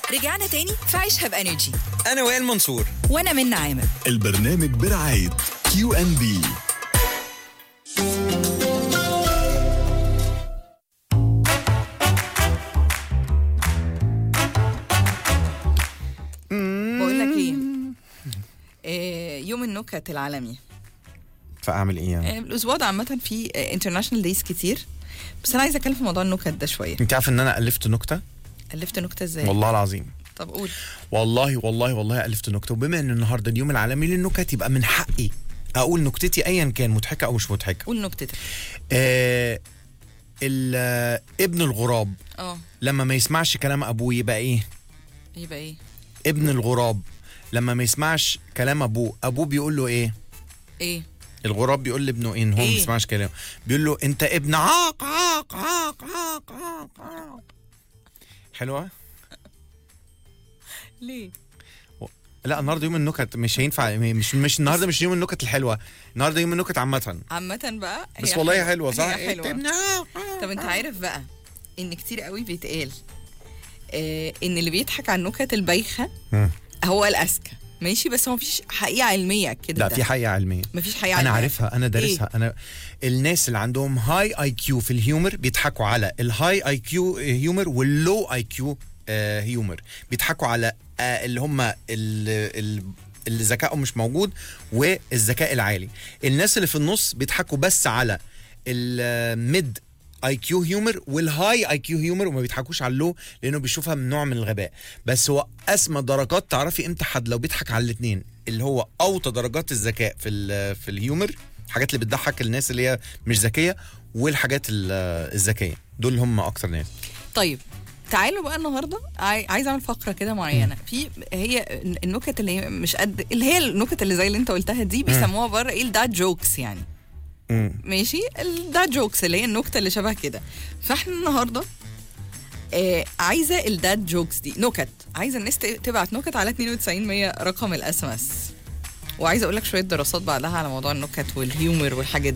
رجعنا تاني في عيشها بانرجي انا وائل منصور وانا من عامر البرنامج برعاية كيو ان بي بقول لك ايه آه، يوم النكت العالمي فاعمل ايه يعني آه، الاسبوع ده عامه في انترناشونال دايز كتير بس انا عايزه اتكلم في موضوع النكت ده شويه انت عارف ان انا الفت نكته الفت نكته ازاي والله العظيم طب قول والله والله والله الفت نكته وبما ان النهارده اليوم العالمي للنكت يبقى من حقي اقول نكتتي ايا كان مضحكه او مش مضحكه قول نكتتك آه ال- آه، ابن الغراب اه لما ما يسمعش كلام ابوه يبقى ايه يبقى ايه ابن الغراب لما ما يسمعش كلام ابوه ابوه بيقول له ايه ايه الغراب بيقول لابنه ايه إن هو ما إيه؟ بيسمعش كلامه بيقول له انت ابن عاق عاق عاق عاق عاق عاق حلوه ليه لا النهارده يوم النكت مش هينفع مش مش النهارده مش يوم النكت الحلوه النهارده يوم النكت عامه عامه بقى هي بس والله حلوه صح هي انت حلوه ابن عاق عاق طب انت عارف بقى ان كتير قوي بيتقال آه ان اللي بيضحك على النكت البايخه مم. هو الاذكى ماشي بس هو مفيش حقيقه علميه كده لا ده. في حقيقه علميه مفيش حقيقه انا علمية. عارفها انا دارسها انا الناس اللي عندهم هاي اي كيو في الهيومر بيضحكوا على الهاي اي كيو هيومر واللو اي كيو هيومر بيضحكوا على آه، اللي هم ال- ال- اللي ذكائهم مش موجود والذكاء العالي الناس اللي في النص بيضحكوا بس على الميد اي كيو هيومر والهاي اي كيو هيومر وما بيضحكوش على اللو لانه بيشوفها من نوع من الغباء بس هو اسمى درجات تعرفي امتى حد لو بيضحك على الاثنين اللي هو اوطى درجات الذكاء في ال- في الهيومر الحاجات اللي بتضحك الناس اللي هي مش ذكيه والحاجات ال- الذكيه دول هم اكتر ناس طيب تعالوا بقى النهارده عاي- عايزه اعمل فقره كده معينه في هي النكت اللي هي مش قد اللي هي النكت اللي زي اللي انت قلتها دي بيسموها بره ايه الداد جوكس يعني مم. ماشي الداد جوكس اللي هي النكته اللي شبه كده فاحنا النهارده آه عايزه الداد جوكس دي نكت عايزه الناس ت- تبعت نكت على 92 100 رقم الاس ام اس وعايزه اقول لك شويه دراسات بعدها على موضوع النكت والهيومر والحاجات